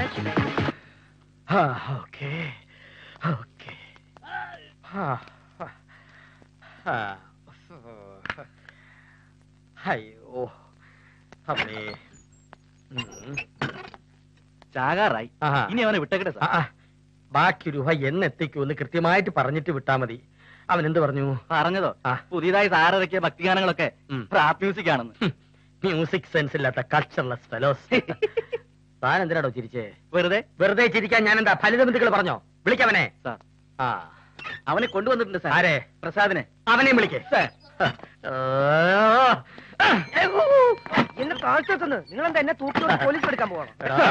Okay okay അയ്യോ അമ്മേ ഉം. ചാകാറായി ആഹാ. ഇനി അവനെ വിട്ടേക്കട്ടെ ആ, ആ. ബാക്കി രൂപ എന്നെത്തിക്കുമെന്ന് കൃത്യമായിട്ട് പറഞ്ഞിട്ട് വിട്ടാ മതി അവൻ എന്ത് പറഞ്ഞു പറഞ്ഞതോ ആ. പുതിയതായി സാറിറക്കിയ ഭക്തിഗാനങ്ങളൊക്കെ ഉം. റാപ്പ് മ്യൂസിക് ആണെന്ന് മ്യൂസിക് സെൻസ് ഇല്ലാത്ത കൾച്ചർലെസ് ഫെലോസ് താൻ എന്തിനാടോ ചിരിച്ചേ വെറുതെ വെറുതെ ചിരിക്കാൻ ഞാൻ എന്താ ഫലിത ബന്ധുക്കൾ പറഞ്ഞോ വിളിക്കവനെ സാർ ആ അവനെ കൊണ്ടുവന്നിട്ടുണ്ട് സാർ ആരെ പ്രസാദിനെ അവനെയും വിളിക്കേ എന്നെ താഴ്ത്തെത്തുന്നു നിങ്ങൾ എന്താ എന്നെ തൂക്കി പോലീസ് എടുക്കാൻ പോകണം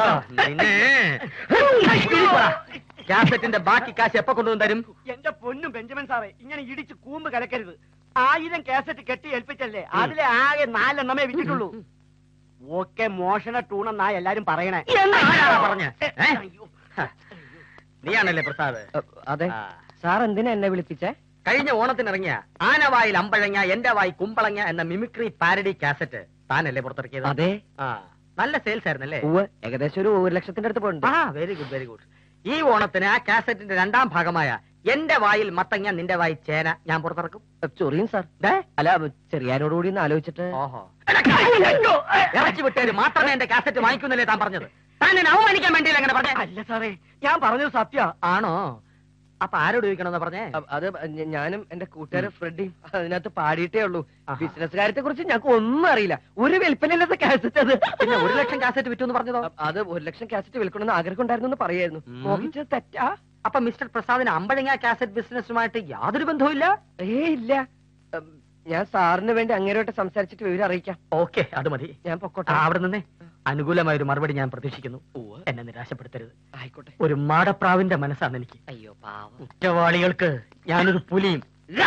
കാസറ്റിന്റെ ബാക്കി കാശ് എപ്പോ കൊണ്ടുവന്ന് തരും എന്റെ പൊന്നും ബെഞ്ചമിൻ സാറേ ഇങ്ങനെ ഇടിച്ച് കൂമ്പ് കലക്കരുത് ആയിരം കാസറ്റ് കെട്ടി ഏൽപ്പിച്ചല്ലേ അതിലെ ആകെ നാലെണ്ണമേ വിറ്റിട്ടുള്ളൂ ഓക്കെ മോഷണ ടൂണെന്നാ എല്ലാരും പറയണേ ആരാ പറഞ്ഞെ? ഏ? നീയാണല്ലേ പ്രസാദ് അതെ ആ. സാർ എന്തിനാ എന്നെ വിളിപ്പിച്ചേ കഴിഞ്ഞ ഓണത്തിനിറങ്ങിയ ആനവായിൽ അമ്പഴങ്ങ എന്റെ വായി കുമ്പളങ്ങ എന്ന മിമിക്രി പാരഡി കാസറ്റ് താനല്ലേ പുറത്തിറക്കിയത് അതെ ആ നല്ല സെയിൽസ് ആയിരുന്നല്ലേ ഉവ്വ് ഏകദേശം ഒരു ഒരു ലക്ഷത്തിന്റെ അടുത്ത് പോയിട്ടുണ്ട് ആ വെരി ഗുഡ് വെരി ഗുഡ് ഈ ഓണത്തിന് ആ കാസറ്റിന്റെ രണ്ടാം ഭാഗമായ എന്റെ വായിൽ മത്തങ്ങ നിന്റെ വായി ചേന ഞാൻ പുറത്തിറക്കും ചൊറിയും സാർ ദേ, അല്ല ചെറിയാനോടുകൂടി ഒന്ന് ആലോചിച്ചിട്ട് ഓഹോ ഇറച്ചി വിട്ടേര് മാത്രമേ എന്റെ കാസറ്റ് വാങ്ങിക്കുന്നില്ലേ താൻ പറഞ്ഞത് താൻ എന്നെ അവമാനിക്കാൻ വേണ്ടിയില്ല അങ്ങനെ പറഞ്ഞേ അല്ല സാറേ ഞാൻ പറഞ്ഞത് സത്യ ആണോ അപ്പൊ ആരോട് ചോദിക്കണമെന്ന് പറഞ്ഞേ അത് ഞ- ഞാനും എന്റെ കൂട്ടുകാരൻ ഫ്രെഡിയും അതിനകത്ത് പാടിയിട്ടേ ഉള്ളൂ ആഹാ. ബിസിനസ് കാര്യത്തെ കുറിച്ച് ഞങ്ങൾക്ക് ഒന്നും അറിയില്ല ഒരു വിൽപ്പനയില്ലാത്ത കാസറ്റ് അത് പിന്നെ ഒരു ലക്ഷം കാസറ്റ് വിറ്റു എന്ന് പറഞ്ഞതോ അ- അത് ഒരു ലക്ഷം കാസറ്റ് വിൽക്കണമെന്ന് ആഗ്രഹം ഉണ്ടായിരുന്നു എന്ന് പറയായിരുന്നു ഉം. മോഹിച്ചത് തെറ്റാ അപ്പൊ മിസ്റ്റർ പ്രസാദിന് അമ്പഴങ്ങ കാസറ്റ് ബിസിനസ്സുമായിട്ട് യാതൊരു ബന്ധവുമില്ല ഏ ഇല്ല ഉം, ഞാൻ സാറിന് വേണ്ടി അങ്ങേരോട്ട് സംസാരിച്ചിട്ട് വിവരം അറിയിക്കാം ഓക്കെ അത് മതി ഞാൻ പൊക്കോട്ടെ ആ, അവിടെ നിന്നേ അനുകൂലമായ ഒരു മറുപടി ഞാൻ പ്രതീക്ഷിക്കുന്നു എന്നെ നിരാശപ്പെടുത്തരുത് ആയിക്കോട്ടെ ഒരു മാടപ്രാവിന്റെ മനസ്സാണ് എനിക്ക് അയ്യോ പാവം കുറ്റവാളികൾക്ക് ഞാനൊരു പുലിയും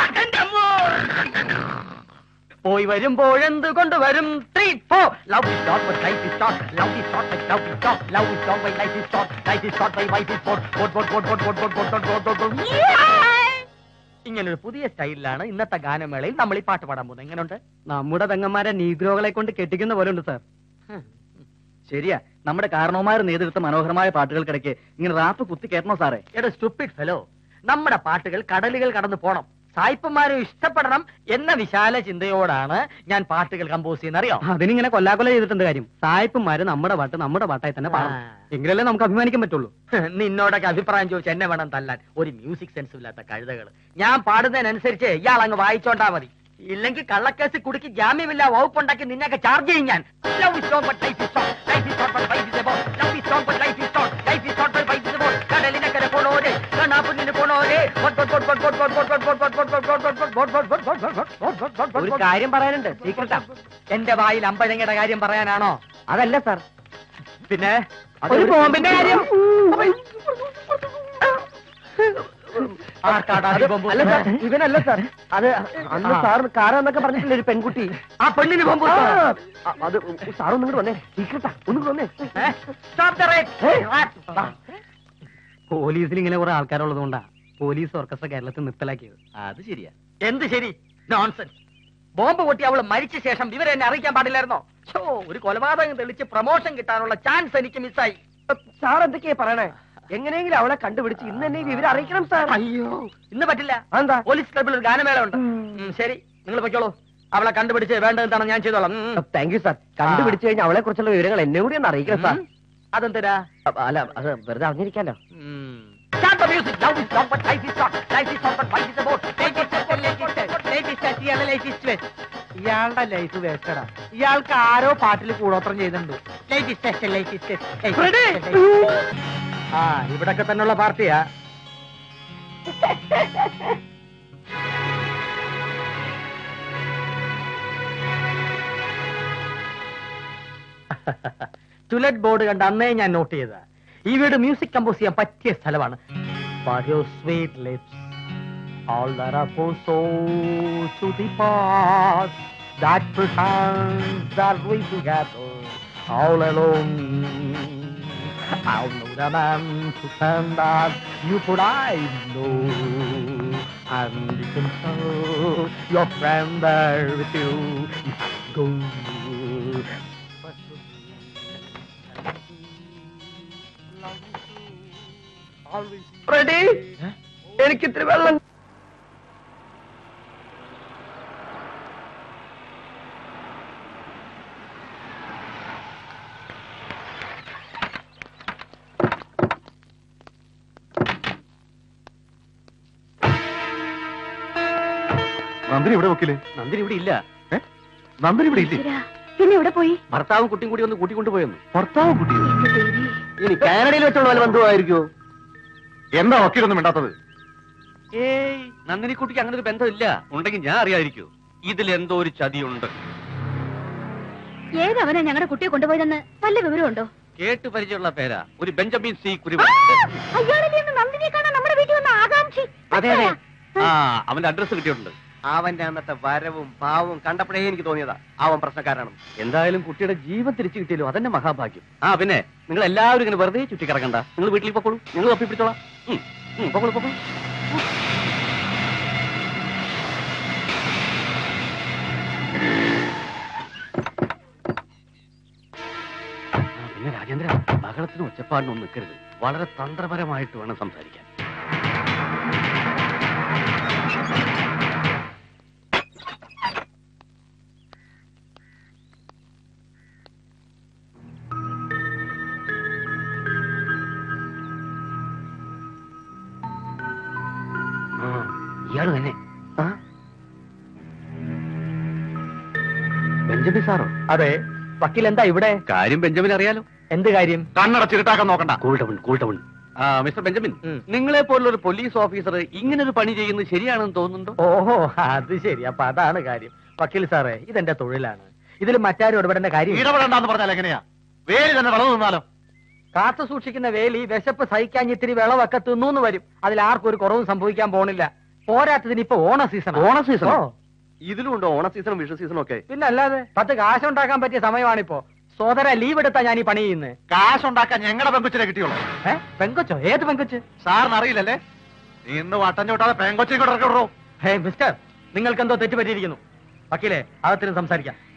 പോയി വരുമ്പോഴെന്ത് കൊണ്ടുവരും three four love is short but life is short love is short but love is short love is short bye life is short life is short bye wife is short boat boat boat boat boat boat boat boat boat boat ഇങ്ങനൊരു പുതിയ സ്റ്റൈലിലാണ് ഇന്നത്തെ ഗാനമേളയിൽ നമ്മൾ ഈ പാട്ട് പാടാൻ പോകുന്നത് എങ്ങനെയുണ്ട് നമ്മുടെ പെങ്ങന്മാരെ നീഗ്രോകളെ കൊണ്ട് കെട്ടിക്കുന്ന പോലെ ഉണ്ട് സാർ ശരിയാ നമ്മുടെ കാരണവന്മാർ നേതൃത്വ മനോഹരമായ പാട്ടുകൾക്കിടയ്ക്ക് ഇങ്ങനെ റാപ്പ് കുത്തി കയറ്റണോ സാറേ എടാ സ്റ്റുപ്പിഡ് ഫെലോ നമ്മുടെ പാട്ടുകൾ കടലുകൾ കടന്നു പോണം സായിപ്പന്മാരും ഇഷ്ടപ്പെടണം എന്ന വിശാല ചിന്തയോടാണ് ഞാൻ പാട്ടുകൾ കമ്പോസ് ചെയ്യുന്ന അറിയോ അതിനിങ്ങനെ കൊല്ലാകൊല ചെയ്തിട്ടുണ്ട് കാര്യം സായിപ്പന്മാര് നമ്മുടെ പാട്ട് നമ്മുടെ പാട്ടായി തന്നെ പാടണം ആ. എങ്കിലല്ലേ നമുക്ക് അഭിമാനിക്കാൻ പറ്റുള്ളൂ നിന്നോടൊക്കെ അഭിപ്രായം ചോദിച്ച് എന്നെ വേണം തല്ലാൻ ഒരു മ്യൂസിക് സെൻസ് ഇല്ലാത്ത കഴുതകൾ ഞാൻ പാടുന്നതിനനുസരിച്ച് ഇയാൾ അങ്ങ് വായിച്ചോണ്ടാ മതി ഇല്ലെങ്കിൽ കള്ളക്കേസ് കുടുക്കി ജാമ്യമില്ല വകുപ്പുണ്ടാക്കി നിന്നെയൊക്കെ ചാർജ് ചെയ്യും ഞാൻ Love is strong, but life is short. Life is short, but life is about. Love is strong, but life is short. Life is short, but life is about. കടലിനക്കരെ പോണോരെ കണ്ണാപ്പുണ്ണിന് പോണോരെ ഒരു കാര്യം പറയാനുണ്ട് സീക്രട്ടാ എന്റെ വായിൽ അമ്പഴങ്ങയുടെ കാര്യം പറയാനാണോ അതല്ല സാർ പിന്നെ ഒരു ബോംബിന്റെ കാര്യം ആർക്കാടാ ഈ ബോംബ്? അല്ല സാർ ഇവനല്ല സാർ അത് അന്ന് ആ. സാർ കാരാന്നൊക്കെ പറഞ്ഞിട്ടില്ല ഒരു പെൺകുട്ടി ആ പെണ്ണിന് ബോംബ് ആ, വെച്ചോ? അത് സാർ ഒന്നും കൂടെ വന്നേ സീക്രട്ടാ ഒന്നും കൂടെ വന്നേ ഏ? Stop the rape. വാ. പോലീസിൽ ഇങ്ങനെ കുറെ ആൾക്കാരുള്ളത് കൊണ്ടാ പോലീസ് ഓർക്കസ്ട്ര കേരളത്തിൽ നിർത്തലാക്കിയത് അത് ശരിയാ എന്ത് ശരി നോൺസെൻസ് ബോംബ് പൊട്ടി അവള് മരിച്ച ശേഷം വിവരം എന്നെ അറിയിക്കാൻ പാടില്ലായിരുന്നോ ഛോ, ഒരു കൊലപാതകം തെളിച്ച് പ്രൊമോഷൻ കിട്ടാനുള്ള ചാൻസ് എനിക്ക് മിസ്സായി സാർ എന്തൊക്കെയാ പറയണേ എങ്ങനെയെങ്കിലും അവളെ കണ്ടുപിടിച്ച് ഇന്ന് തന്നെ ഈ വിവരം അറിയിക്കണം സാർ അയ്യോ ഇന്ന് പറ്റില്ല എന്താ പോലീസ് ക്ലബിൽ ഒരു ഗാനമേള ഉണ്ട് ഉം, ശരി നിങ്ങൾ പൊയ്ക്കോളൂ അവളെ കണ്ടുപിടിച്ച് വേണ്ടത് എന്താണ് ഞാൻ ചെയ്തോളാം ഉം. താങ്ക് യു സാർ കണ്ടുപിടിച്ചു കഴിഞ്ഞാൽ അവളെ കുറിച്ചുള്ള വിവരങ്ങൾ എന്നെ കൂടി ഒന്ന് അറിയിക്കണം സാർ ഉം. അതെന്തിനാ അപ്പ- അല്ല അത് വെറുതെ അറിഞ്ഞിരിക്കാലോ ഉം. Start the music. Love is long, but life is short. Life is short, but life is about. Latest step, latest step, latest step, yeah, latest twist. ഇയാളുടെ ലൈഫ് വേസ്റ്റഡാ ഇയാൾക്ക് ആരോ പാട്ടിൽ കൂടോത്രം ചെയ്യുന്നുണ്ട് Latest step, latest step, latest Ready? step, latest step. ആ ഇവിടൊക്കെ തന്നെയുള്ള പാർട്ടിയാ ടുലറ്റ് ബോർഡ് കണ്ട് അന്നേ ഞാൻ നോട്ട് ചെയ്ത ഈ വീട് മ്യൂസിക് കമ്പോസ് ചെയ്യാൻ പറ്റിയ സ്ഥലമാണ് But your sweet lips, all that are for so to the past, that pretends that we together all alone. I'll know the man to stand that you could I know. And you can tell your friend there with you. Go. Ready എനിക്ക് ഇത്തിരി വെള്ളം നന്ദിനി ഇവിടെ വക്കീല് നന്ദിനി ഇവിടെ ഇല്ല നന്ദിനി ഇവിടെ ഇല്ലേ ഈശ്വരാ, പിന്നെ എവിടെ പോയി ഭർത്താവും കുട്ടിയും കൂടി ഒന്ന് കൂട്ടിക്കൊണ്ടുപോയെന്ന് ഭർത്താവ് കുട്ടിയോ എന്റെ ദേവി ഇനി കാനഡയിൽ വെച്ചുള്ള വല്ല ബന്ധുവായിരിക്കോ എന്താ വക്കീലൊന്നും മിണ്ടാത്തത് ഏയ് നന്ദിനി കുട്ടിക്ക് അങ്ങനെ ഒരു ബന്ധമില്ല ഉണ്ടെങ്കിൽ ഞാൻ അറിയാതിരിക്കൂ ഇതിൽ എന്തോ ഒരു ചതിയുണ്ട് ഏതവനാ ഞങ്ങളുടെ കുട്ടിയെ കൊണ്ടുപോയതെന്ന് വല്ല വിവരമുണ്ടോ കേട്ട് പരിചയമുള്ള പേരാ ഒരു ബെഞ്ചമിൻ സി കുരുവ അയാളല്ലേ ഇന്ന് നന്ദിനിയെ കാണാൻ നമ്മുടെ വീട്ടിൽ വന്ന ആകാംക്ഷി അതെ, അതെ. ആ അവന്റെ അഡ്രസ് കിട്ടിയിട്ടുണ്ട് അവന്റെ അന്നത്തെ വരവും ഭാവവും കണ്ടപ്പോഴേ എനിക്ക് തോന്നിയതാ അവൻ പ്രശ്നക്കാരാണ് എന്തായാലും കുട്ടിയുടെ ജീവൻ തിരിച്ചു കിട്ടിയല്ലോ അതന്നെ മഹാഭാഗ്യം ആ പിന്നെ നിങ്ങൾ എല്ലാവരും ഇങ്ങനെ വെറുതെ ചുറ്റിക്കിടക്കണ്ട നിങ്ങൾ വീട്ടിൽ പൊക്കോളൂ നിങ്ങൾ തപ്പി പിടിച്ചോളാം ഉം, ഉം, പൊക്കോളൂ പൊക്കോളൂ ആ, പിന്നെ രാജേന്ദ്ര ബഹളത്തിനും ഒച്ചപ്പാടിനും നിൽക്കരുത് വളരെ തന്ത്രപരമായിട്ട് വേണം സംസാരിക്കാൻ ആ, ഇയാള് തന്നെ ബെഞ്ചമിൻ സാറോ അതെ വക്കീൽ എന്താ ഇവിടെ കാര്യം ബെഞ്ചമിൻ അറിയാലോ എന്ത് കാര്യം കണ്ണടച്ചിട്ടാക്കാൻ നോക്കണ്ട കൂൾ ഡൗൺ കൂൾ ഡൗൺ ആ മിസ്റ്റർ ബെഞ്ചമിൻ ഉം. നിങ്ങളെ പോലുള്ള ഒരു പോലീസ് ഓഫീസർ ഇങ്ങനെ ഒരു പണി ചെയ്യുന്നത് ശരിയാണെന്ന് തോന്നുന്നുണ്ടോ ഓഹോ അത് ശരി അപ്പൊ അതാണ് കാര്യം വക്കീൽ സാറേ ഇതെന്റെ തൊഴിലാണ് ഇതിൽ മറ്റാരും ഇടപെടേണ്ട കാര്യം ഇടപെടണ്ടെന്ന് പറഞ്ഞാൽ എങ്ങനെയാ വേലി തന്നെ വളർന്നു നിന്നാലോ കാത്തു സൂക്ഷിക്കുന്ന വേലി വിശപ്പ് സഹിക്കാൻ ഇത്തിരി വിളവൊക്കെ തിന്നൂന്ന് വരും അതിൽ ആർക്കും ഒരു കുറവും സംഭവിക്കാൻ പോണില്ല പോരാത്തതിന് ഇപ്പൊ ഓണ സീസൺ ഓണ season ഓ? ഇതിലും ഉണ്ടോ ഓണ സീസണും വിഷു സീസണും ഒക്കെ പിന്നെ അല്ലാതെ പത്ത് കാശുണ്ടാക്കാൻ പറ്റിയ സമയമാണിപ്പോ സോദര ലീവ് എടുത്താ ഞാൻ ഈ പണി ചെയ്യുന്നത് കാശുണ്ടാക്കാൻ ഞങ്ങളുടെ പെങ്കൊച്ചിനെ കിട്ടിയുള്ളൂ ഏ പെങ്കൊച്ചോ ഏത് പെങ്കൊച്ച് സാറിന് അറിയില്ലല്ലേ നീ ഇന്ന് വട്ടം ചോട്ടാതെ പെങ്കൊച്ചിനെ കൂടെ ഇറക്കിവിടറോ ഹേ മിസ്റ്റർ നിങ്ങൾക്ക് എന്തോ തെറ്റുപറ്റിയിരിക്കുന്നു വക്കീലെ അകത്തിനും സംസാരിക്കാം